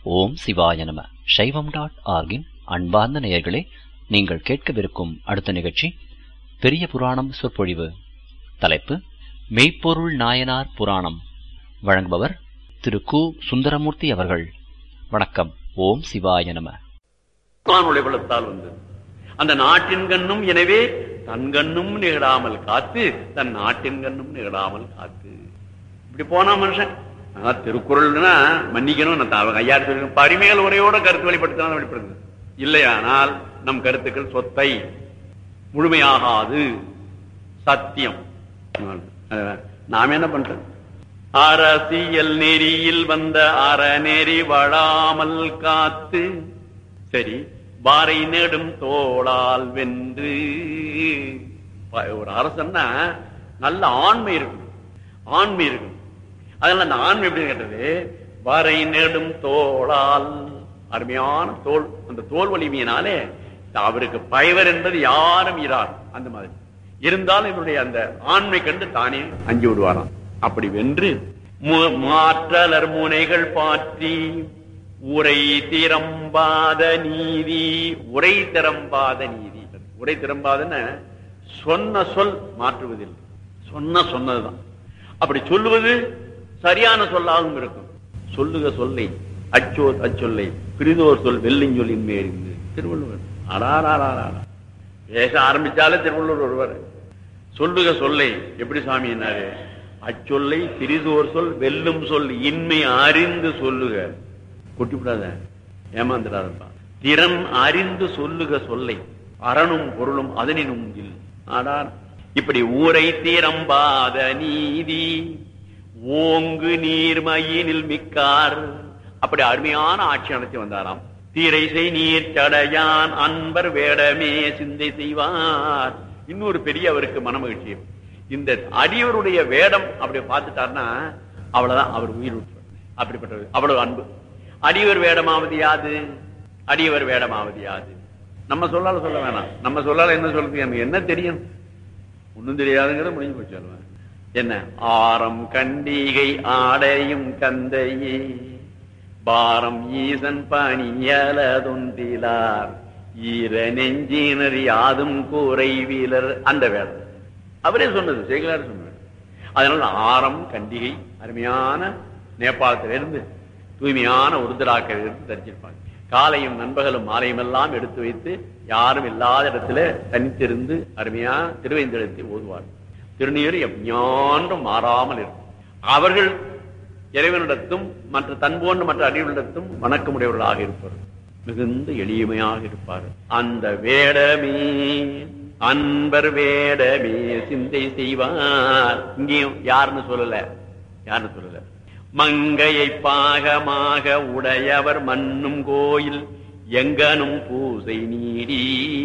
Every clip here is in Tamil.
ஓம் சிவாய நம சைவம் டாட் ஆர்கின் அன்பார்ந்த நேயர்களே நீங்கள் கேட்கவிருக்கும் அடுத்த நிகழ்ச்சி பெரிய புராணம் சொற்பொழிவு தலைப்பு மெய்ப்பொருள் நாயனார் புராணம் வழங்குபவர் திரு கு சுந்தரமூர்த்தி அவர்கள் வணக்கம் ஓம் சிவாய நம வானுடைய பலத்தால் வந்தது அந்த நாட்டின் கண்ணும் எனவே தன் கண்ணும் நிகழாமல் காத்து தன் நாட்டின் கண்ணும் நிகழாமல் காத்து இப்படி போனா மனுஷன் ஆனா திருக்குறள்னா மன்னிக்கணும் நான் அவங்க ஐயா சொல்லி பரிமைகள் உரையோட கருத்து வெளிப்படுத்தினா வெளிப்படுத்துது இல்லையானால் நம் கருத்துக்கள் சொத்தை முழுமையாகாது சத்தியம் அஹ், நாம என்ன பண்றது அரசியல் நெறியில் வந்த அறநெறி வழாமல் காத்து சரி பாறை நெடும் தோளால் வென்று ப- ஒரு அரசன்னா நல்ல ஆண்மை இருக்கும் ஆண்மை இருக்கும் அதனால அந்த ஆண்மை எப்படி கேட்டது பாறை நெடும் தோளால் அருமையான தோல் அந்த தோல் வலிமையினாலே அவருக்கு பயவர் என்பது யாரும் இரார் அந்த மாதிரி இருந்தாலும் இவருடைய அந்த ஆண்மை கண்டு தானே அஞ்சு விடுவாராம் அப்படி வென்று மு- மாற்றலர் முனைகள் பாற்றி உரை திறம்பாத நீதி உரை திறம்பாத நீதி உரை திறம்பாதன்னு சொன்ன சொல் மாற்றுவதில்லை சொன்ன சொன்னதுதான் அப்படி சொல்லுவது சரியான சொல்லாகவும் இருக்கும் சொல்லுக சொல்லை அச்சோ அச்சொல்லை பிரிதோர் சொல் வெள்ளிஞ்சொல்லின் மேறிந்து திருவள்ளுவர் அடாராரா பேச ஆரம்பிச்சாலே திருவள்ளுவர் ஒருவர் சொல்லுக சொல்லை எப்படி சாமி என்னாரு அச்சொல்லை சிறிதோர் சொல் வெல்லும் சொல் இன்மை அறிந்து சொல்லுக கொட்டிவிடாத ஏமாந்துடாதப்பா திறன் அறிந்து சொல்லுக சொல்லை அரணும் பொருளும் அதனினும் இல் ஆடார் இப்படி ஊரை தீரம்பாத நீதி ஓங்கு நீர்மயினில் மிக்கார் அப்படி அருமையான ஆட்சி நடத்தி வந்தாராம் தீரைசை நீர் சடையான் அன்பர் வேடமே சிந்தை செய்வார் இன்னொரு பெரிய அவருக்கு மனமகிழ்ச்சி இந்த அடியவருடைய வேடம் அப்படி பார்த்துட்டாருன்னா அவ்வளவுதான் அவர் உயிர் விட்டுருவார். அப்படிப்பட்டவர் அவ்வளவு அன்பு அடியவர் வேடமாவது யாது அடியவர் வேடமாவது யாது நம்ம சொல்லால சொல்ல வேணாம் நம்ம சொல்லால என்ன சொல்றது எனக்கு என்ன தெரியும் ஒண்ணும் தெரியாதுங்கிற முடிஞ்சு போச்சு அல்லவா? என்ன ஆரம் கண்டிகை ஆடையும் கந்தையே பாரம் ஈசன் பணியலதொன்றிலார் ஈர நெஞ்சினர் யாதும் கூரை வீலர் அந்த வேடம் அவரே சொன்னது சேகலார் சொன்னது அதனால ஆரம் கண்டிகை அருமையான நேபாளத்திலிருந்து தூய்மையான உருதராக்கிலிருந்து தரிச்சிருப்பாங்க காலையும் நண்பகலும் மாலையும் எல்லாம் எடுத்து வைத்து யாரும் இல்லாத இடத்துல தனித்திருந்து அருமையா திருவைந்தெழுத்தை ஓதுவார் திருநீர் எஞ்ஞான்றும் மாறாமல் இருக்கும் அவர்கள் இறைவனிடத்தும் மற்ற தன் போன்ற மற்ற அடிகளிடத்தும் வணக்கமுடையவர்களாக இருப்பார் மிகுந்த எளிமையாக இருப்பார் அந்த வேடமே அன்பர் வேடமே சிந்தை செய்வார் இங்கேயும் யாருன்னு சொல்லல யாருன்னு சொல்லல மங்கையை பாகமாக உடையவர் மண்ணும் கோயில் எங்கனும் பூசை நீடி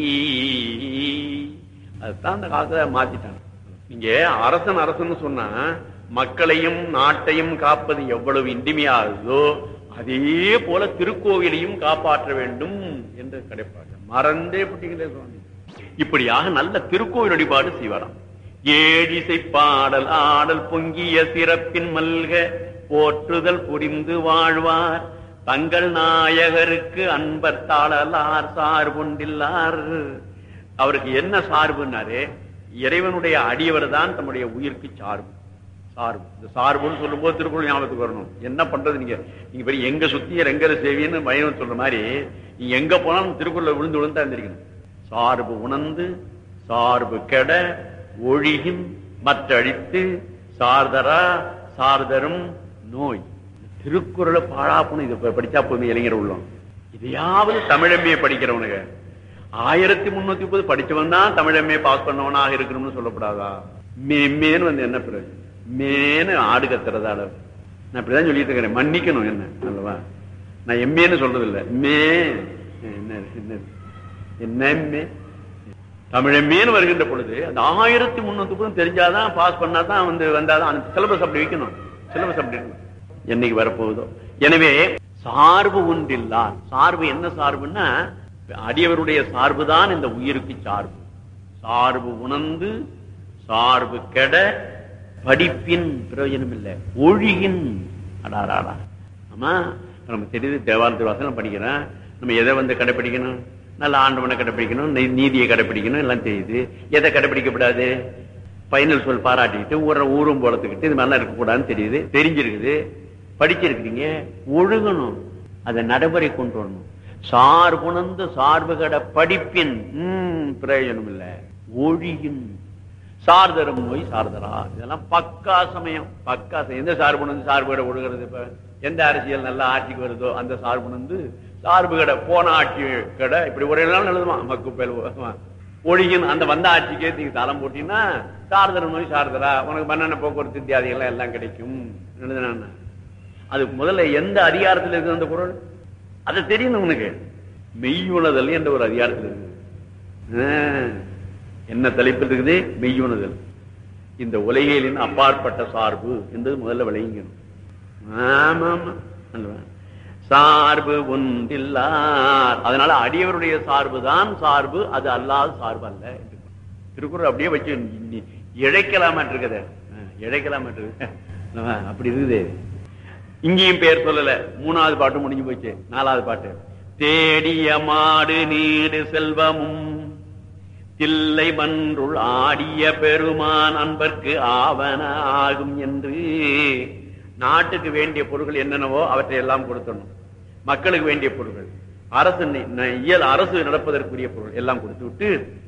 அதுதான் அந்த காலத்துல மாத்திட்டாங்க இங்க அரசன் அரசன் சொன்னா மக்களையும் நாட்டையும் காப்பது எவ்வளவு இன்றிமையாகுதோ அதே போல திருக்கோவிலையும் காப்பாற்ற வேண்டும் என்று கிடைப்பாங்க மறந்தே விட்டீங்களே சுவாமி இப்படியாக நல்ல திருக்கோவில் வழிபாடு செய்வாராம் ஏழிசை பாடல் ஆடல் பொங்கிய சிறப்பின் மல்க போற்றுதல் புரிந்து வாழ்வார் தங்கள் நாயகருக்கு அன்பர் தாளலார் சார்புண்டில்லார் அவருக்கு என்ன சார்புன்னாரு இறைவனுடைய அடியவர் தான் தம்முடைய உயிருக்கு சார்பு சார்பு இந்த சார்புன்னு சொல்லும்போது திருக்குறள் ஞாபகத்துக்கு வரணும் என்ன பண்றது நீங்க நீங்க பெரிய எங்க சுத்தியர் எங்க சேவின்னு பயணம் சொல்ற மாதிரி நீங்க எங்க போனாலும் திருக்குறளை விழுந்து விழுந்தா இருந்திருக்கணும் சார்பு உணர்ந்து சார்பு கெட ஒழிகின் மற்றழித்து சார்தரா சார்தரும் நோய் திருக்குறளை பாழாப்புன்னு இது படிச்சா போதும் இளைஞர் உள்ளோம் இதையாவது தமிழம்மையை படிக்கிறவனுங்க ஆயிரத்தி முன்னூத்தி முப்பது படிச்சவன் தான் தமிழம்மையை பாஸ் பண்ணவனாக இருக்கணும்னு சொல்லப்படாதா மேன்னு வந்து என்ன பிறகு மேனு ஆடு கத்துறதால நான் இப்படிதான் சொல்லிட்டு இருக்கிறேன் மன்னிக்கணும் என்ன அல்லவா நான் எம்மேன்னு சொல்றது இல்ல மே என்ன என்ன என்ன மே தமிழமேன்னு வருகின்ற பொழுது அந்த ஆயிரத்தி முன்னூத்தி முப்பது தெரிஞ்சாதான் பாஸ் பண்ணாதான் வந்து வந்தாதான் அந்த சிலபஸ் அப்படி வைக்கணும் சிலபஸ் அப்படி இருக்கணும் என்னைக்கு வரப்போகுதோ எனவே சார்பு ஒன்றில்லார் சார்பு என்ன சார்புன்னா அடியவருடைய சார்பு தான் இந்த உயிருக்கு சார்பு சார்பு உணர்ந்து சார்பு கெட படிப்பின் பிரயோஜனம் இல்லை ஒழிகின் அடாராடா ஆமா நம்ம தெரியுது தேவார திருவாசனம் படிக்கிறோம் நம்ம எதை வந்து கடைப்பிடிக்கணும் நல்ல ஆண்டவனை கடைப்பிடிக்கணும் நீ- நீதியை கடைப்பிடிக்கணும் எல்லாம் தெரியுது எதை கடைப்பிடிக்கப்படாது பைனல் சொல் பாராட்டிக்கிட்டு ஊர ஊரும் போலத்துக்கிட்டு இது மாதிரிலாம் இருக்கக்கூடாதுன்னு தெரியுது தெரிஞ்சிருக்குது படிச்சிருக்கிறீங்க ஒழுகணும் அதை நடைமுறை கொண்டு வரணும் சார்புணர்ந்து சார்பு கட படிப்பின் ம், பிரயோஜனம் இல்ல ஒழியின் சார்தரும் நோய் சார்தரா இதெல்லாம் பக்கா சமயம் பக்கா சமயம். எந்த சார்புணர்ந்து சார்பு கடை ஒழுகிறது இப்ப எந்த அரசியல் நல்ல ஆட்சிக்கு வருதோ அந்த சார்புணர்ந்து சார்பு கடை போன ஆட்சி கடை இப்படி ஒரு நாள் எழுதுமா மக்கு பேல் ஒழியின் அந்த வந்த ஆட்சிக்கே நீங்க தளம் போட்டீங்கன்னா சார்தரம் நோய் சார்தரா உனக்கு மன்னன போக்குவரத்து இத்தியாதிகள் எல்லாம் கிடைக்கும் எழுதுனா அது முதல்ல எந்த அதிகாரத்தில் இருக்குது அந்த குரல் அது தெரியும் உனக்கு மெய்யுணதல் என்ற ஒரு அதிகாரத்தில் இருக்குது ஆ, என்ன தலைப்பில் இருக்குது மெய்யுணதல் இந்த உலகியலின் அப்பாற்பட்ட சார்பு என்பது முதல்ல விளங்கணும் ஆமா ஆமா அல்லவா? சார்பு ஒன்றில்லார் அதனால அடியவருடைய சார்பு தான் சார்பு அது அல்லாத சார்பு அல்ல என்று திருக்குறள் அப்படியே வச்சு நி- இழைக்கலாமா இருக்குது இழைக்கலாமா இருக்குது அல்லவா? அப்படி இருக்குது இங்கேயும் பேர் சொல்லல மூணாவது பாட்டு முடிஞ்சு போச்சு நாலாவது பாட்டு தேடிய மாடு நீடு செல்வமும் தில்லை மன்றுள் ஆடிய பெருமான் அன்பர்க்கு ஆவன ஆகும் என்று நாட்டுக்கு வேண்டிய பொருட்கள் என்னென்னவோ அவற்றை எல்லாம் கொடுத்துடணும் மக்களுக்கு வேண்டிய பொருட்கள் அரசு நி- ந- இயல் அரசு நடப்பதற்குரிய பொருள் எல்லாம் கொடுத்து விட்டு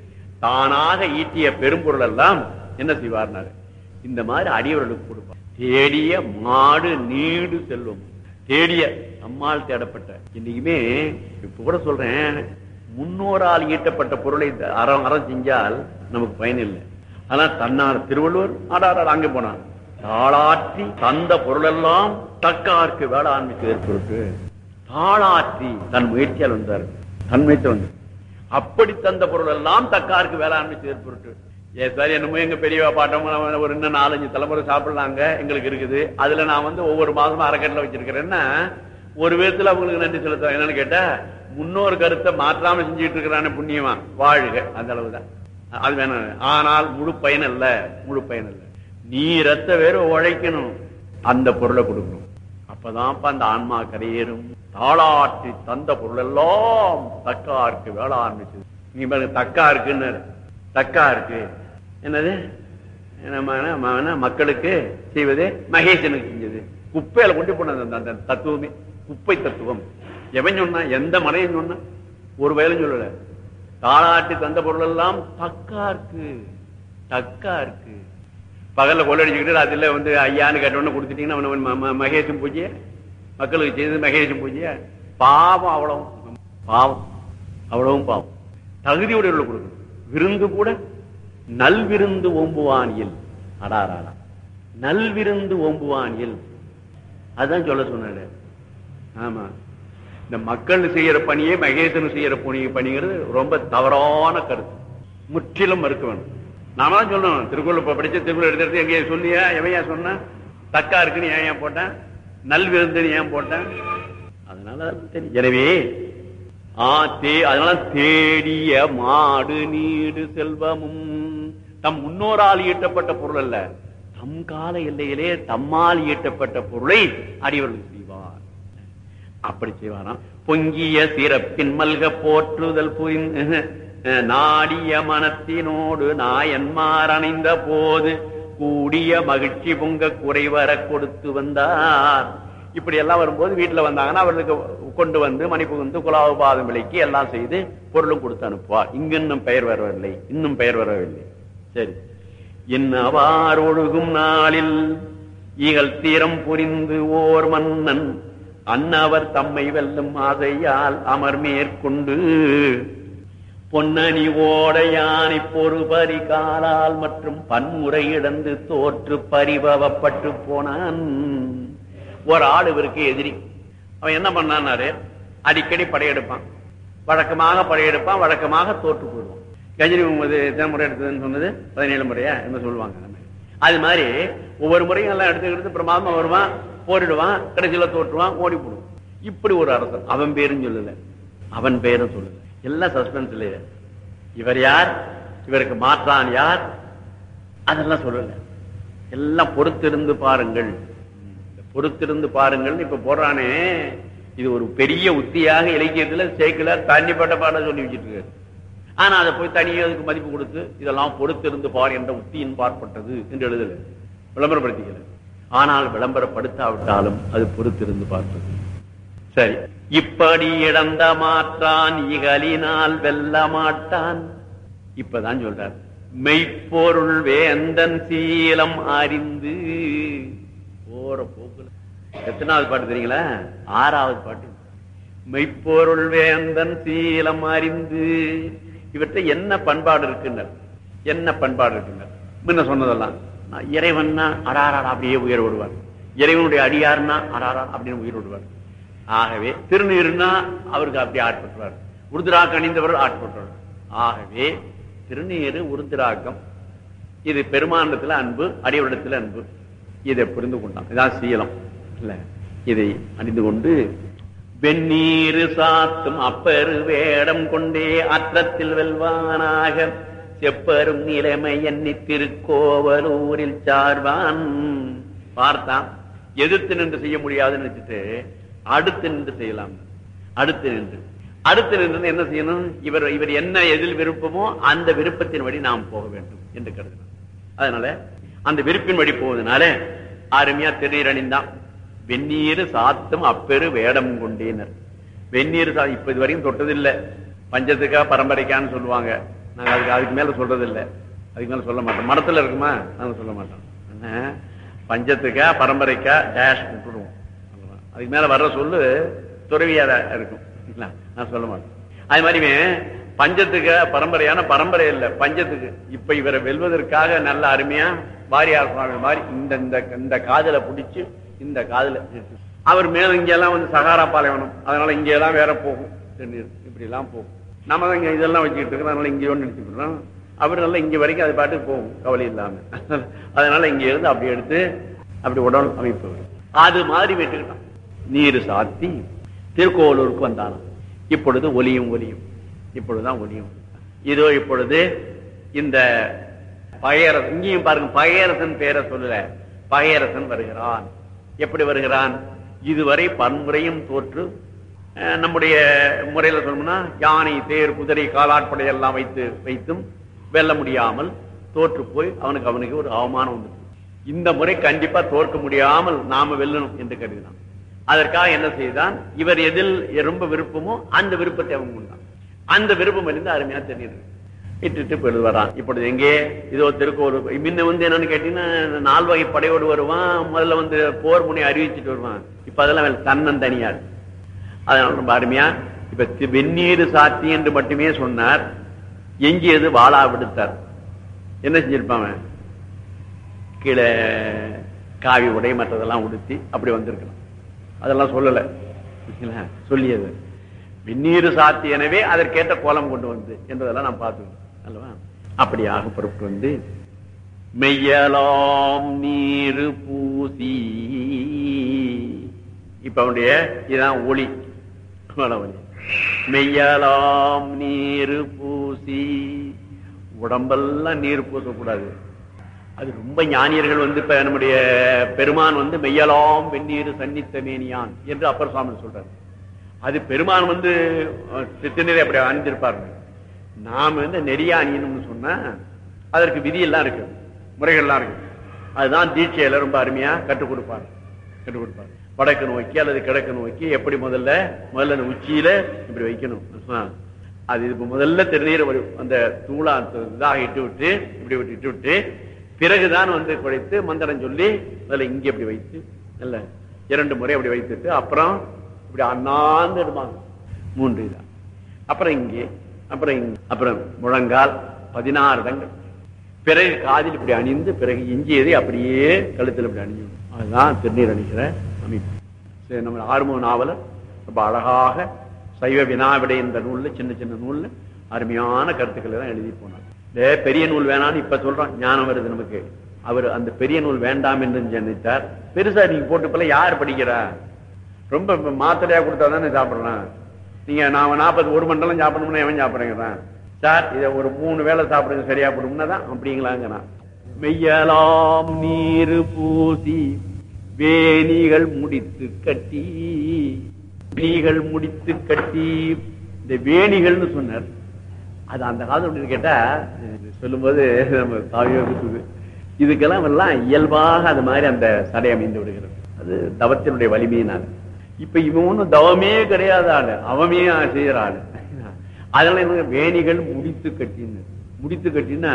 தானாக ஈட்டிய பெரும்பொருள் எல்லாம் என்ன செய்வார்னாரு இந்த மாதிரி அடியவர்களுக்கு கொடுப்பார் தேடிய மாடு நீடு செல்வம் தேடிய நம்மால் தேடப்பட்ட இன்னைக்குமே இப்ப கூட சொல்றேன் முன்னோரால் ஈட்டப்பட்ட பொருளை இந்த அறம் அறம் செஞ்சால் நமக்கு பயன் இல்லை ஆனா தன்னார் திருவள்ளுவர் ஆடார் அங்கே போனார் தாளாற்றி தந்த பொருளெல்லாம் தக்கார்க்கு வேளாண்மைக்கு ஏற்பட்டு தாளாற்றி தன் முயற்சியால் வந்தார் தன் முயற்சியால் வந்தார் அப்படி தந்த பொருள் எல்லாம் தக்காருக்கு வேளாண்மை ஏற்பட்டு ஏ சார் என்னமோ எங்க பெரியவா பாட்டம் ஒரு இன்னும் நாலஞ்சு தலைமுறை சாப்பிடலாங்க எங்களுக்கு இருக்குது அதுல நான் வந்து ஒவ்வொரு மாதமும் அறக்கட்டில் வச்சிருக்கிறேன்னா ஒரு விதத்துல அவங்களுக்கு நன்றி செலுத்துறேன் என்னன்னு கேட்டா முன்னோர் கருத்தை மாற்றாம செஞ்சுட்டு இருக்கிறான புண்ணியமா வாழ்க அந்த அளவுதான் அது வேணும் ஆனால் முழு பயன் அல்ல முழு பயன் அல்ல நீ ரத்த வேற உழைக்கணும் அந்த பொருளை கொடுக்கணும் அப்பதான்ப்பா அந்த ஆன்மா கரையேறும் தாளாற்றி தந்த பொருள் எல்லாம் தக்காருக்கு வேளாண்மை செய்து நீ பாருங்க தக்கா இருக்குன்னு தக்கா இருக்கு என்னது நம்ம என்ன, ம- என்ன, மக்களுக்கு செய்வது மகேசனுக்கு செஞ்சது குப்பையில கொண்டு போனது அந்த- அந்த தத்துவமே குப்பை தத்துவம் எவன் சொன்னா எந்த மனையும் சொன்னா ஒரு வயலும் சொல்லல தாளாட்டி தந்த பொருள் எல்லாம் தக்கா இருக்கு தக்கா இருக்கு பகல்ல கொள்ளடிச்சுக்கிட்டு ராத்திரில வந்து ஐயான்னு கேட்டவொன்னு கொடுத்துட்டீங்கன்னா அவன ம- ம- மகேசன் பூஜைய மக்களுக்கு செய்தது மகேசன் பூஜைய பாவம் அவ்வளவும் பாவம் அவ்வளவும் பாவம் தகுதியுடைய கொடுக்கணும் விருந்து கூட நல்விருந்து ஓம்புவானியல் அடாராடா நல்விருந்து ஓம்புவானியல் அதான் சொல்ல சொன்னாரு ஆமா இந்த மக்கள் செய்யற பணியே மகேசன் செய்யற பணி பணிங்கிறது ரொம்ப தவறான கருத்து முற்றிலும் மறுக்க வேணும் நாம தான் சொல்லணும் திருக்குறள் இப்ப படிச்ச திருக்குறள் எடுத்து எங்கேயா சொல்லியா எவையா சொன்ன தக்கா இருக்குன்னு ஏன் ஏன் போட்டேன் நல்விருந்துன்னு ஏன் போட்டேன் அதனால அதெல்லாம் தெரியும். எனவே ஆ தே அதனால தேடிய மாடு நீடு செல்வமும் தம் முன்னோரால் ஈட்டப்பட்ட பொருள் அல்ல தம் கால எல்லையிலே தம்மால் ஈட்டப்பட்ட பொருளை அடியவர்கள் செய்வார் அப்படி செய்வாராம் பொங்கிய சிறப்பின் மல்க போற்றுதல் புரிந்து நாடிய மனத்தினோடு நாயன்மார் அணைந்த போது கூடிய மகிழ்ச்சி பொங்க குறைவர கொடுத்து வந்தார் இப்படி எல்லாம் வரும்போது வீட்டுல வந்தாங்கன்னா அவர்களுக்கு கொண்டு வந்து மணி புகுந்து குலாவு பாதம் விலைக்கு எல்லாம் செய்து பொருளும் கொடுத்து அனுப்புவார் இங்கு இன்னும் பெயர் வரவில்லை இன்னும் பெயர் வரவில்லை சரி இன்னவார் ஒழுகும் நாளில் ஈகல் தீரம் புரிந்து ஓர் மன்னன் அன்னவர் தம்மை வெல்லும் ஆசையால் அமர் மேற்கொண்டு பொன்னணி ஓடையானை பொறுபரி காலால் மற்றும் பன்முறை இழந்து தோற்று பரிபவப்பட்டு போனான் ஒரு ஆள் இவருக்கு எதிரி அவன் என்ன பண்ணான்னாரு அடிக்கடி படையெடுப்பான் வழக்கமாக படையெடுப்பான் வழக்கமாக தோற்று போயிடுவான் கஜினி முகமது எத்தனை முறை எடுத்ததுன்னு சொன்னது பதினேழு முறையா என்ன சொல்லுவாங்க அந்த மாதிரி. அது மாதிரி ஒவ்வொரு முறையும் எல்லாம் எடுத்து எடுத்து பிரமாதமா வருவான் போரிடுவான் கடைசியில தோற்றுவான் ஓடி போடுவான் இப்படி ஒரு அரசன் அவன் பேரும் சொல்லல அவன் பேரும் சொல்லல எல்லாம் சஸ்பென்ஸ் இல்லையே இவர் யார் இவருக்கு மாற்றான் யார் அதெல்லாம் சொல்லல எல்லாம் பொறுத்திருந்து பாருங்கள் இந்த பொறுத்திருந்து பாருங்கள் இப்ப போடுறானே இது ஒரு பெரிய உத்தியாக இலக்கியத்துல சேக்கிலார் தண்ணிப்பட்ட பாட சொல்லி வச்சிட்டு இருக்காரு ஆனா அதை போய் தனியாக அதுக்கு மதிப்பு கொடுத்து இதெல்லாம் பொறுத்திருந்து பார் என்ற உத்தியின் பார்ப்பட்டது என்று எழுதல விளம்பரப்படுத்திக்கல ஆனால் விளம்பரப்படுத்தாவிட்டாலும் அது பொறுத்திருந்து பார்த்தது சரி இப்படி இழந்த மாற்றான் இகலினால் வெல்ல மாட்டான் இப்பதான் சொல்றார் மெய்ப்பொருள் வேந்தன் சீலம் அறிந்து போற போக்குல எத்தனாவது பாட்டு தெரியுங்களா ஆறாவது பாட்டு மெய்ப்பொருள் வேந்தன் சீலம் அறிந்து இவற்றை என்ன பண்பாடு இருக்குன்னர் என்ன பண்பாடு இருக்குன்னர் முன்ன சொன்னதெல்லாம் நான் இறைவன்னா அடாரா அப்படியே உயர் விடுவார் இறைவனுடைய அடியார்னா அடாரா அப்படின்னு உயிர் விடுவார் ஆகவே திருநீருன்னா அவருக்கு அப்படி ஆட்பட்டுவார் உருதுராக்கம் அணிந்தவர் ஆட்பட்டுவார் ஆகவே திருநீரு உருதுராக்கம் இது பெருமாண்டத்துல அன்பு அடிவரிடத்துல அன்பு இதை புரிந்து கொண்டான் இதான் சீலம் இல்ல இதை அணிந்து கொண்டு வெந்நீரு சாத்தும் அப்பரு வேடம் கொண்டே அற்றத்தில் வெல்வானாக செப்பரும் நிலைமை எண்ணி திருக்கோவலூரில் சார்வான் பார்த்தான் எதிர்த்து நின்று செய்ய முடியாதுன்னு நினைச்சிட்டு அடுத்து நின்று செய்யலாம் அடுத்து நின்று அடுத்து நின்று என்ன செய்யணும் இவர் இவர் என்ன எதில் விருப்பமோ அந்த விருப்பத்தின் வழி நாம் போக வேண்டும் என்று கருதினார் அதனால அந்த விருப்பின் வழி போவதனால அருமையா திருநீர் அணிந்தான் வெந்நீர் சாத்தும் அப்பெரு வேடம் கொண்டேனர் வெந்நீர் சா இப்ப இது வரைக்கும் தொட்டதில்லை பஞ்சத்துக்கா பரம்பரைக்கான்னு சொல்லுவாங்க நாங்க அதுக்கு அதுக்கு மேல சொல்றது இல்ல அதுக்கு மேல சொல்ல மாட்டோம் மடத்துல இருக்குமா நாங்க சொல்ல மாட்டோம் என்ன பஞ்சத்துக்கா பரம்பரைக்கா டேஷ் விட்டுடுவோம் அதுக்கு மேல வர்ற சொல்லு துறவியா இருக்கும் இல்ல, நான் சொல்ல மாட்டேன் அது மாதிரி பஞ்சத்துக்கு பரம்பரையான பரம்பரை இல்ல பஞ்சத்துக்கு இப்ப இவரை வெல்வதற்காக நல்ல அருமையா வாரியார் சுவாமி மாதிரி இந்த இந்த இந்த காதல பிடிச்சு இந்த காதல இருக்கு. அவர் மேல இங்கெல்லாம் வந்து சகாரா பாலைவனம் அதனால இங்க எல்லாம் வேற போகும் தண்ணீர் இப்படி எல்லாம் போகும் நம்ம தான் இங்க இதெல்லாம் வச்சுக்கிட்டு இருக்கோம் அதனால இங்க ஒன்று நினைச்சுக்கிறோம் அவர் நல்லா இங்க வரைக்கும் அது பாட்டுக்கு போகும் கவலை இல்லாம அதனால இங்க இருந்து அப்படி எடுத்து அப்படி உடல் அமைப்பு வரும். அது மாதிரி வெட்டுக்கிட்டான் நீர் சாத்தி திருக்கோவலூருக்கு வந்தாலும் இப்பொழுது ஒலியும் ஒலியும் இப்பொழுதுதான் ஒலியும் இதோ இப்பொழுது இந்த பகையரசன் இங்கேயும் பாருங்க பகையரசன் பேரை சொல்லல பகையரசன் வருகிறான் எப்படி வருகிறான் இதுவரை பன்முறையும் தோற்று அஹ், நம்முடைய முறையில சொல்லணும்னா யானை தேர் குதிரை காலாட்படை எல்லாம் வைத்து வைத்தும் வெல்ல முடியாமல் தோற்று போய் அவனுக்கு அவனுக்கு ஒரு அவமானம் வந்து இந்த முறை கண்டிப்பா தோற்க முடியாமல் நாம வெல்லணும் என்று கருதினான் அதற்காக என்ன செய்தான் இவர் எதில் ரொம்ப விருப்பமோ அந்த விருப்பத்தை அவன் கொண்டான் அந்த விருப்பம் இருந்து அருமையா தெரியுது இட்டுட்டு போயிட்டு வரான் இப்பொழுது எங்கே இதோ திருக்கோவில் முன்ன வந்து என்னன்னு கேட்டீங்கன்னா நால் வகை படையோடு வருவான் முதல்ல வந்து போர் முனை அறிவிச்சிட்டு வருவான் இப்ப அதெல்லாம் வேலை தன்னன் தனியார் அதனால ரொம்ப அருமையா இப்ப தி- வெந்நீர் சாத்தி என்று மட்டுமே சொன்னார் எங்கியது வாளா விடுத்தார் என்ன செஞ்சிருப்பான் அவன்? கீழே காவி உடை மற்றதெல்லாம் உடுத்தி அப்படி வந்திருக்கலாம் அதெல்லாம் சொல்லல சரிங்களா? சொல்லியது வெந்நீர் சாத்தி எனவே அதற்கேற்ற கோலம் கொண்டு வந்து என்பதெல்லாம் நான் பார்த்துக்கணும் அல்லவா அப்படியாக பொறுப்பு வந்து மெய்யலாம் நீரு பூசி இப்ப அவனுடைய இதான் ஒளி வளவலி மெய்யலாம் நீரு பூசி உடம்பெல்லாம் நீர் பூசக்கூடாது அது ரொம்ப ஞானியர்கள் வந்து இப்ப நம்முடைய பெருமான் வந்து மெய்யலாம் வெந்நீர் சன்னித்த மேனியான் என்று அப்பர் சுவாமி சொல்றாரு அது பெருமான் வந்து அஹ், திருநீரை அப்படி அணிந்திருப்பார்கள் நாம வந்து நெறியா அணியணும்னு சொன்னா அதற்கு விதி எல்லாம் இருக்கு முறைகள்லாம் இருக்கு அதுதான் தீட்சையில ரொம்ப அருமையா கற்றுக் கொடுப்பார் கற்றுக் கொடுப்பார் வடக்கு நோக்கி அல்லது கிழக்கு நோக்கி எப்படி முதல்ல முதல்ல அந்த உச்சியில இப்படி வைக்கணும் ஆ. அது இப்ப முதல்ல திருநீர் ஒரு- அந்த தூளா இதாக இட்டு விட்டு இப்படி விட்டு இட்டு விட்டு பிறகுதான் வந்து குழைத்து மந்திரம் சொல்லி அதில் இங்கே இப்படி வைத்து இல்ல இரண்டு முறை அப்படி வைத்துட்டு அப்புறம் இப்படி அண்ணாந்து இடுவாங்க மூன்று இதா அப்புறம் இங்கே அப்புறம் இங்க அப்புறம் முழங்கால் பதினாறு இடங்கள் பிறகு காதில் இப்படி அணிந்து பிறகு எஞ்சியதை அப்படியே கழுத்தில் இப்படி அணிஞ்சு அதுதான் திருநீர் அணிகிற அமைப்பு சரி, நம்ம ஆறுமுக நாவலர் ரொம்ப அழகாக சைவ வினாவிடை இந்த நூல்ல சின்ன சின்ன நூல்ல அருமையான கருத்துக்களை தான் எழுதி போனார் டே, பெரிய நூல் வேணாம்னு இப்ப சொல்றோம் ஞானம் வருது நமக்கு அவர் அந்த பெரிய நூல் வேண்டாம் என்று நினைத்தார் பெருசா நீங்க போட்டு போல யார் படிக்கிறா ரொம்ப இப்ப மாத்திரையா கொடுத்தா தானே சாப்பிடலாம் நீங்க நான் நாற்பது ஒரு மண்டலம் சாப்பிடணும்னா எவன் சாப்பிடுறேங்கிறான் சார் இதை ஒரு மூணு வேளை சாப்பிடுங்க சரியா போடும்னா தான் அப்படிங்களாங்கிறான் மெய்யலாம் நீர் பூசி வேணிகள் முடித்து கட்டி வேணிகள் முடித்து கட்டி இந்த வேணிகள்னு சொன்னார் அது அந்த காலத்துல எப்படி கேட்டா சொல்லும்போது நம்ம தாவியோ குத்துது இதுக்கெல்லாம் எல்லாம் இயல்பாக அது மாதிரி அந்த சடை அமைந்து விடுகிறது அது தவத்தினுடைய வலிமையினால் இப்ப இவன் ஒண்ணும் தவமே கிடையாத ஆளு அவமே செய்யற ஆளு அதனால என்ன வேணிகள் முடித்து கட்டின்னு முடித்து கட்டினா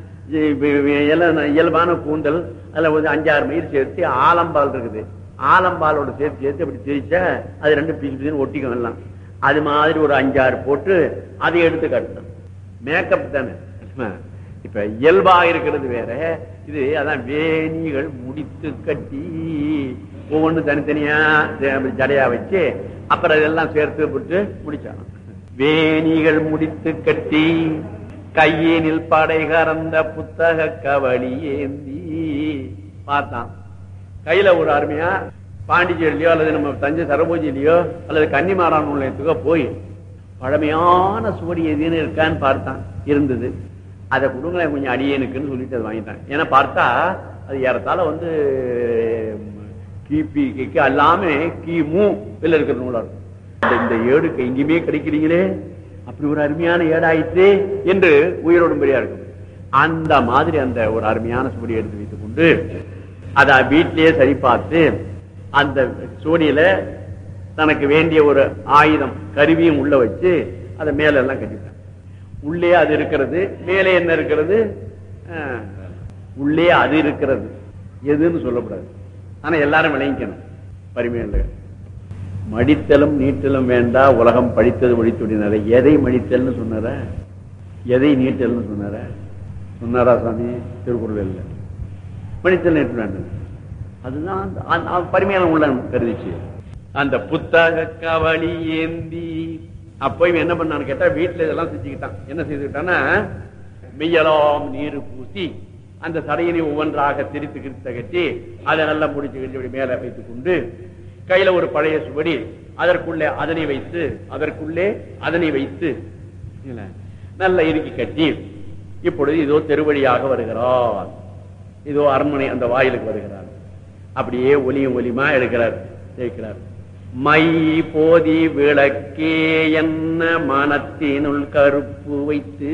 இயல்பான கூந்தல் அதுல வந்து அஞ்சாறு மயிர் சேர்த்து ஆலம்பால் இருக்குது ஆலம்பாலோட சேர்த்து சேர்த்து அப்படி தேய்ச்சா அது ரெண்டு பிசு பிசுன்னு ஒட்டிக்கும் எல்லாம் அது மாதிரி ஒரு அஞ்சாறு போட்டு அதை எடுத்து கட்டணும் மேக்கப் தானே இப்ப இயல்பா இருக்கிறது வேற இது அதான் வேணிகள் முடித்து கட்டி ஒவ்வொன்று தனித்தனியா ஜடையா வச்சு அப்புறம் இதெல்லாம் சேர்த்து போட்டு முடிச்சான் வேணிகள் முடித்து கட்டி கையினில் படை கறந்த புத்தக கவலி ஏந்தி பார்த்தான் கையில ஒரு அருமையா பாண்டிச்சேரியிலயோ அல்லது நம்ம தஞ்சை சரபோஜிலையோ அல்லது கன்னிமாரான் நிலையத்துக்கோ போய் பழமையான சுவடி எதுன்னு இருக்கான்னு பார்த்தான் இருந்தது அதை கொடுங்களேன் கொஞ்சம் அடியனுக்குன்னு சொல்லிட்டு அதை வாங்கிட்டான் ஏன்னா பார்த்தா அது ஏறத்தால வந்து கிபி கிக்கு எல்லாமே கிமு இருக்கிற நூலா இருக்கும் இந்த ஏடு எங்கேயுமே கிடைக்கிறீங்களே அப்படி ஒரு அருமையான ஏடாயிற்று என்று உயிரோடும்படியா இருக்கும் அந்த மாதிரி அந்த ஒரு அருமையான சுவடி எடுத்து வைத்துக் கொண்டு அத வீட்டிலேயே சரி பார்த்து அந்த சோடியில தனக்கு வேண்டிய ஒரு ஆயுதம் கருவியும் உள்ள வச்சு அதை மேல எல்லாம் கட்டிட்டான் உள்ளே அது இருக்கிறது மேலே என்ன இருக்கிறது உள்ளே அது இருக்கிறது எதுன்னு சொல்லக்கூடாது ஆனா எல்லாரும் விளங்கிக்கணும் பரிமையில மடித்தலும் நீட்டலும் வேண்டா உலகம் படித்தது மடித்துடினார எதை மடித்தல்னு சொன்னார எதை நீட்டல்னு சொன்னார சொன்னாரா சாமி திருக்குறள் இல்லை மடித்தல் நீட்டல் வேண்டும் அதுதான் பரிமையான உள்ள கருதிச்சு அந்த புத்தக கவலி ஏந்தி அப்போ இவன் என்ன பண்ணான்னு கேட்டா வீட்டுல இதெல்லாம் செஞ்சுக்கிட்டான் என்ன செய்துக்கிட்டான்னா மெய்யலாம் நீர் பூசி அந்த சடையினை ஒவ்வொன்றாக திரித்து கிரித்த கட்டி அதை நல்லா முடிச்சு கட்டி மேல வைத்துக் கொண்டு கையில ஒரு பழைய சுவடி அதற்குள்ளே அதனை வைத்து அதற்குள்ளே அதனை வைத்து நல்ல இறுக்கி கட்டி இப்பொழுது இதோ தெருவழியாக வருகிறார் இதோ அரண்மனை அந்த வாயிலுக்கு வருகிறார் அப்படியே ஒலியும் ஒலியுமா எடுக்கிறார் ஜெயிக்கிறார் மை போதி விளக்கே என்ன மனத்தினுள் கருப்பு வைத்து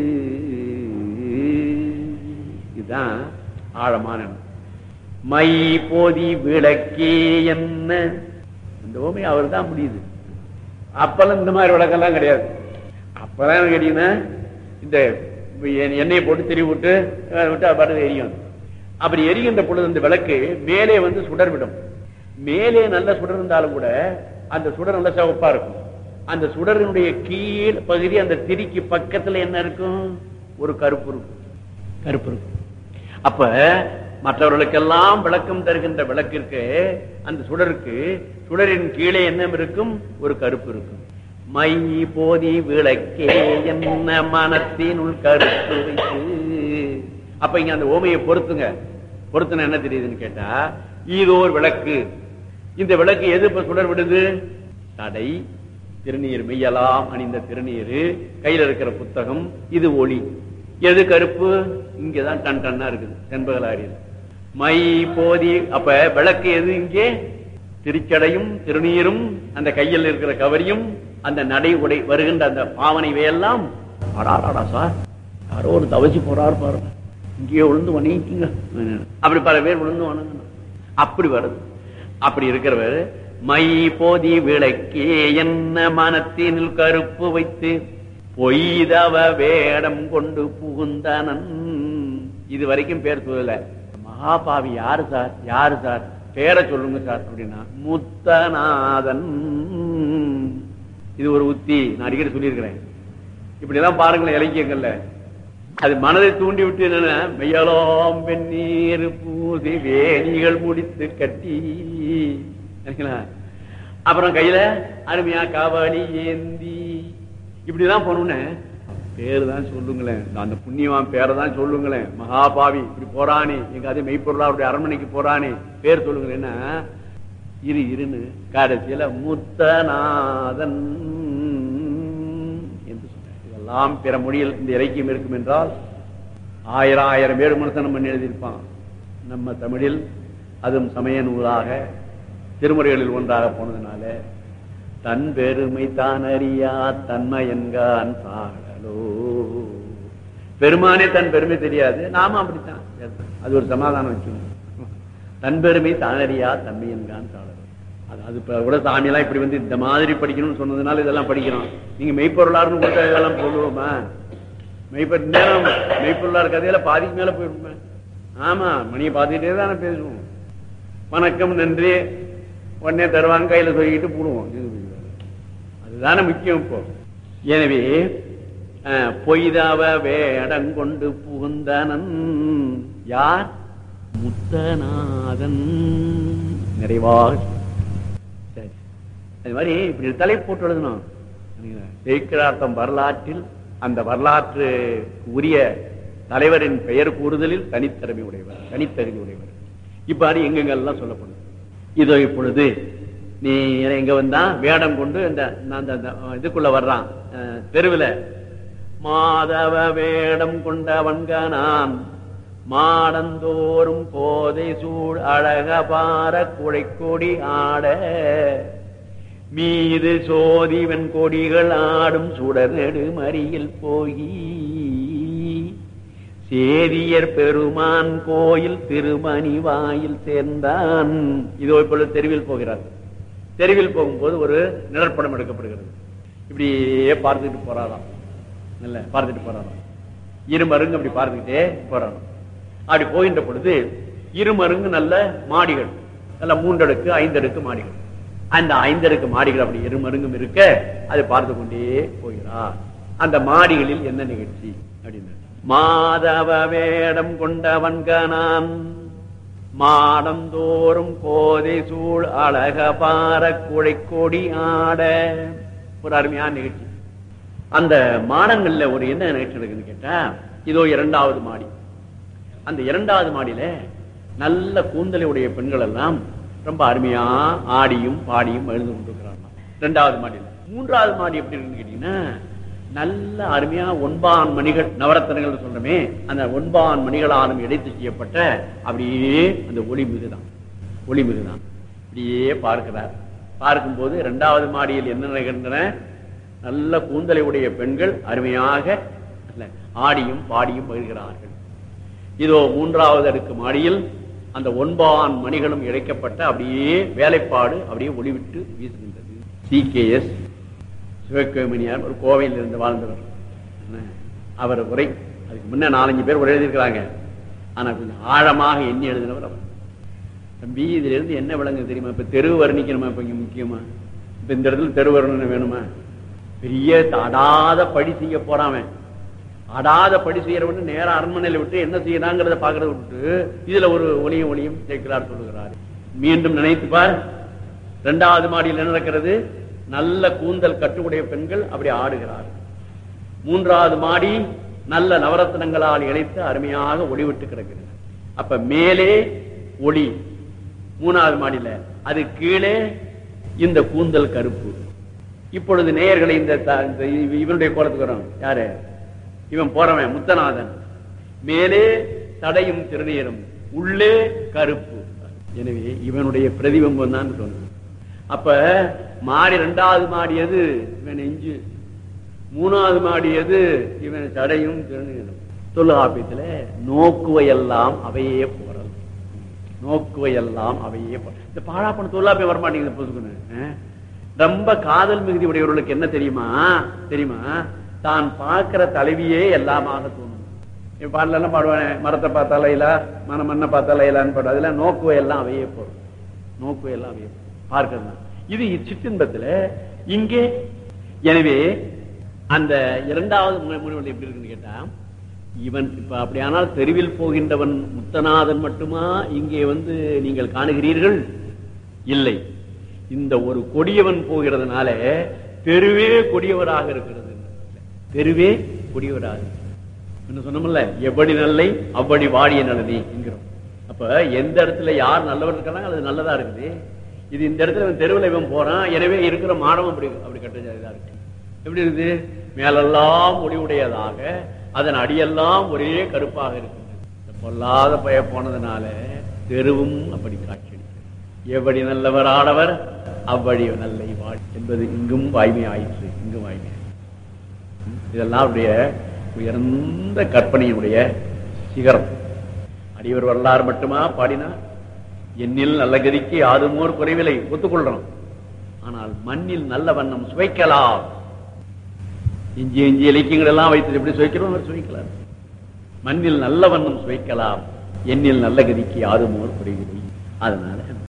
இதுதான் ஆழமான மை போதி விளக்கே என்ன இந்த ஓமை அவர் தான் முடியுது அப்பெல்லாம் இந்த மாதிரி விளக்கெல்லாம் கிடையாது அப்பெல்லாம் கேட்டீங்கன்னா இந்த எண்ணெயை போட்டு திரி விட்டு விட்டு பாட்டு எரியும் அப்படி எரிகின்ற பொழுது அந்த விளக்கு மேலே வந்து சுடர் விடும் மேலே நல்ல சுடர் இருந்தாலும் கூட அந்த சுடர் நல்ல சிவப்பா இருக்கும் அந்த சுடரினுடைய கீழ் பகுதி அந்த திரிக்கு பக்கத்துல என்ன இருக்கும் ஒரு கருப்பு இருக்கும் கருப்பு இருக்கும் அப்ப மற்றவர்களுக்கெல்லாம் விளக்கம் தருகின்ற விளக்கிற்கு அந்த சுடருக்கு சுடரின் கீழே என்ன இருக்கும் ஒரு கருப்பு இருக்கும் மை போதி விளக்கே என்ன மனத்தினுள் கருப்பு வைத்து அப்ப இங்க அந்த ஓமையை பொறுத்துங்க பொறுத்துன என்ன தெரியுதுன்னு கேட்டா இதோ ஒரு விளக்கு இந்த விளக்கு எது இப்ப சுடர் விடுது தடை திருநீர் மெய்யலாம் அணிந்த திருநீர் கையில இருக்கிற புத்தகம் இது ஒளி எது கருப்பு இங்கதான் டன் டன்னா இருக்குது செண்பகலாரியில் மை போதி அப்ப விளக்கு எது இங்கே திருச்சடையும் திருநீரும் அந்த கையில் இருக்கிற கவரியும் அந்த நடை உடை வருகின்ற அந்த பாவனை இவையெல்லாம் அடாராடா சார் யாரோ ஒரு தவசி போறாரு பாருங்க இங்கேயே விழுந்து வணங்கிக்குங்க அப்படி பல பேர் விழுந்து வணங்கணும் அப்படி வருது அப்படி இருக்கிறவர் மை போதி விளக்கே என்ன மனத்தினில் கருப்பு வைத்து பொய்தவ வேடம் கொண்டு புகுந்தனன் இது வரைக்கும் பேர் சொல்லல மகாபாவி யாரு சார் யாரு சார் பேரை சொல்லுங்க சார் அப்படின்னா முத்தநாதன் இது ஒரு உத்தி நான் அடிக்கடி சொல்லியிருக்கிறேன் இப்படிதான் பாருங்களேன் இலக்கியங்கள்ல அது மனதை தூண்டி விட்டு என்னன்னா மெய்யலாம் வெந்நீர் பூசி வேணிகள் முடித்து கட்டி அப்புறம் கையில அருமையா காவாளி ஏந்தி இப்படிதான் போனோன்னு பேரு தான் சொல்லுங்களேன் அந்த புண்ணியவான் பேரை தான் சொல்லுங்களேன் மகாபாவி இப்படி போறானே எங்க அது மெய்ப்பொருளாருடைய அரண்மனைக்கு போறானே பேர் சொல்லுங்களேன் என்ன இரு இருன்னு கடைசியில முத்தநாதன் என்று சொன்னார் இதெல்லாம் பிற மொழியில் இந்த இலக்கியம் இருக்கும் என்றால் ஆயிரம் ஆயிரம் பேர் மனுஷன் பண்ணி எழுதியிருப்பான் நம்ம தமிழில் அதுவும் சமய நூலாக திருமுறைகளில் ஒன்றாக போனதுனால தன் பெருமை தான் அறியா தன்மையன்கான் சாடலோ பெருமானே தன் பெருமை தெரியாது நாம அப்படித்தான் அது ஒரு சமாதானம் வச்சுக்கணும் தன் பெருமை தான் அறியா தன்மையன்கான் சாடலோ அது அது இப்ப கூட சாமியெல்லாம் இப்படி வந்து இந்த மாதிரி படிக்கணும்னு சொன்னதுனால இதெல்லாம் படிக்கிறோம் நீங்க மெய்ப்பொருளாருன்னு கொடுத்தா இதெல்லாம் சொல்லுவோமா மெய்ப்பொருள் நேரம் மெய்ப்பொருளார் கதையில பாதிக்கு மேல போயிருப்பேன் ஆமா மணியை பார்த்துக்கிட்டே தானே பேசுவோம் வணக்கம் நன்றி உடனே தருவாங்க கையில சொல்லிக்கிட்டு போடுவோம் அதுதானே முக்கியம் இப்போ எனவே அஹ், பொய்தாவ வேடங்கொண்டு புகுந்தனன் யார் முத்தநாதன் நிறைவாக சரி அது மாதிரி இப்படி ஒரு தலை போட்டு எழுதணும் ஜெயிக்கிறார்த்தம் வரலாற்றில் அந்த வரலாற்று உரிய தலைவரின் பெயர் கூறுதலில் தனித்திறமை உடையவர் தனித்தகுதி உடையவர் இப்ப அது எங்கெங்கெல்லாம் சொல்லப்படும் இதோ இப்பொழுது நீ எங்க வந்தா வேடம் கொண்டு இந்த அந்த அந்த இதுக்குள்ள வர்றான் அஹ், தெருவுல மாதவ வேடம் கொண்டவன்கானான் மாடந்தோறும் கோதை சூழ் அழக பார குழைக்கொடி ஆட மீது சோதிவன் கொடிகள் ஆடும் சுடர் நெடுமறியில் போகி சேதியர் பெருமான் கோயில் திருமணி வாயில் சேர்ந்தான் இதோ இப்பொழுது தெருவில் போகிறார் தெருவில் போகும்போது ஒரு நிழற்படம் எடுக்கப்படுகிறது இப்படியே பார்த்துட்டு போறாராம் இல்ல பார்த்துட்டு போறாராம் இருமருங்கு அப்படி பார்த்துக்கிட்டே போறாராம் அப்படி போகின்ற பொழுது இருமருங்கு நல்ல மாடிகள் நல்ல மூன்றடுக்கு ஐந்தடுக்கு மாடிகள் அந்த ஐந்தடுக்கு மாடிகள் அப்படி இருமருங்கும் இருக்க அதை பார்த்து கொண்டே போகிறார் அந்த மாடிகளில் என்ன நிகழ்ச்சி அப்படின்னு மாதவ வேடம் கொண்டவன்கனான் மாடம் தோறும் கோதை சூழ் அழக பார குழைக்கொடி ஆட ஒரு அருமையான நிகழ்ச்சி அந்த மாடங்கள்ல ஒரு என்ன நிகழ்ச்சி நடக்குதுன்னு கேட்டா இதோ இரண்டாவது மாடி அந்த இரண்டாவது மாடியில நல்ல கூந்தலை உடைய பெண்கள் எல்லாம் ரொம்ப அருமையா ஆடியும் பாடியும் எழுந்து கொண்டிருக்கிறாங்க இரண்டாவது மாடியில மூன்றாவது மாடி எப்படி இருக்குன்னு கேட்டீங்கன்னா நல்ல அருமையா ஒன்பான் மணிகள் நவரத்தனங்கள் சொல்றமே அந்த ஒன்பான் மணிகளாலும் இடைத்து செய்யப்பட்ட அப்படியே அந்த ஒளி மிகுதான் ஒளி மிகுதான் இப்படியே பார்க்கிறார் பார்க்கும்போது இரண்டாவது மாடியில் என்ன நடக்கின்றன நல்ல கூந்தலை உடைய பெண்கள் அருமையாக அல்ல, ஆடியும் பாடியும் மகிழ்கிறார்கள் இதோ மூன்றாவது அடுக்கு மாடியில் அந்த ஒன்பான் மணிகளும் இழைக்கப்பட்ட அப்படியே வேலைப்பாடு அப்படியே ஒளிவிட்டு வீசுகின்றது சி கே எஸ் சிவகோமணியார் ஒரு கோவையில் இருந்து வாழ்ந்தவர் என்ன? அவர் உரை அதுக்கு முன்ன நாலஞ்சு பேர் உரை எழுதியிருக்கிறாங்க ஆனா கொஞ்சம் ஆழமாக எண்ணி எழுதினவர் அவர் தம்பி இதுல இருந்து என்ன விளங்குது தெரியுமா இப்ப தெரு வர்ணிக்கணுமா இப்ப இங்க முக்கியமா இப்ப இந்த இடத்துல தெரு வர்ணனை வேணுமா பெரிய அடாத படி செய்ய போறாம அடாத படி செய்யறவன் நேரா அரண்மனையில விட்டு என்ன செய்யறாங்கிறத பாக்குறத விட்டு இதுல ஒரு ஒளியும் ஒளியும் சேர்க்கிறார் சொல்லுகிறார் மீண்டும் நினைத்து பார் இரண்டாவது மாடியில் என்ன நடக்கிறது நல்ல கூந்தல் கட்டுடைய பெண்கள் அப்படி ஆடுகிறார் மூன்றாவது மாடி நல்ல நவரத்னங்களால் இணைத்து அருமையாக ஒளிவிட்டு கிடக்கிறது அப்ப மேலே ஒளி மூணாவது மாடியில அது கீழே இந்த கூந்தல் கருப்பு இப்பொழுது நேயர்களை இந்த த- இந்த இவ- இவனுடைய கோலத்துக்கு வரோம் யாரு இவன் போறவன் முத்தநாதன் மேலே தடையும் திருநீரும் உள்ளே கருப்பு எனவே இவனுடைய பிரதிபிம்பம் தான் சொன்னது அப்ப மாடி ரெண்டாவது மாடி எது இவன் நெஞ்சு மூணாவது மாடி எது இவன் தடையும் திருநீரும் தொல்காப்பியத்துல நோக்குவையெல்லாம் அவையே போறது நோக்குவையெல்லாம் அவையே போற இந்த பாழாப்பண தொல்லாப்பியம் வரமாட்டேங்குது பொதுக்குன்னு ரொம்ப காதல் மிகுதி உடையவர்களுக்கு என்ன தெரியுமா தெரியுமா தான் பார்க்கிற தலைவியே எல்லாமாக தோணும் என் பாடல எல்லாம் பாடுவானே மரத்தை பார்த்தா லைலா மன மண்ணை பார்த்தா லைலான்னு பாடு அதெல்லாம் நோக்குவை எல்லாம் அவையே போடும் நோக்குவை எல்லாம் அவையே பார்க்கிறது தான். இது சிற்றின்பத்துல இங்கே எனவே அந்த இரண்டாவது மு- முனிவன் எப்படி இருக்குன்னு கேட்டா இவன் இப்ப அப்படியானால் தெருவில் போகின்றவன் முத்தநாதன் மட்டுமா இங்கே வந்து நீங்கள் காணுகிறீர்கள் இல்லை இந்த ஒரு கொடியவன் போகிறதுனால தெருவே கொடியவராக இருக்கிறது தெருவே கொடியவராக இருக்கிறது. என்ன சொன்னோம்ல எப்படி நல்லை அவ்வடி வாடிய நலனி என்கிறோம் அப்ப எந்த இடத்துல யார் நல்லவர் இருக்காங்க அது நல்லதா இருக்குது இது இந்த இடத்துல இவன் தெருவில் இவன் போறான் எனவே இருக்கிற மாடம் அப்படி அப்படி கட்ட இதா இருக்கு எப்படி இருக்குது மேலெல்லாம் ஒளி உடையதாக அதன் அடியெல்லாம் ஒரே கருப்பாக இருக்கின்றது இந்த பொல்லாத பய போனதுனால தெருவும் அப்படி காட்சி எவ்வழி நல்லவர் ஆடவர் அவ்வழி நல்லை வாழ் என்பது இங்கும் வாய்மை ஆயிற்று இங்கும் வாய்மை ஆயிற்று. இதெல்லாம் அவருடைய உயர்ந்த கற்பனையினுடைய சிகரம் அடியவர் வரலாறு மட்டுமா பாடினா என்னில் நல்ல கதிக்கு யாதுமோர் குறைவில்லை ஒத்துக்கொள்றோம் ஆனால் மண்ணில் நல்ல வண்ணம் சுவைக்கலாம் இஞ்சி இஞ்சி இலக்கியங்கள் எல்லாம் வைத்து எப்படி சுவைக்கிறோம் அவர் சுவைக்கலாம் மண்ணில் நல்ல வண்ணம் சுவைக்கலாம் எண்ணில் நல்ல கதிக்கு யாதுமோர் குறைவில்லை அதனால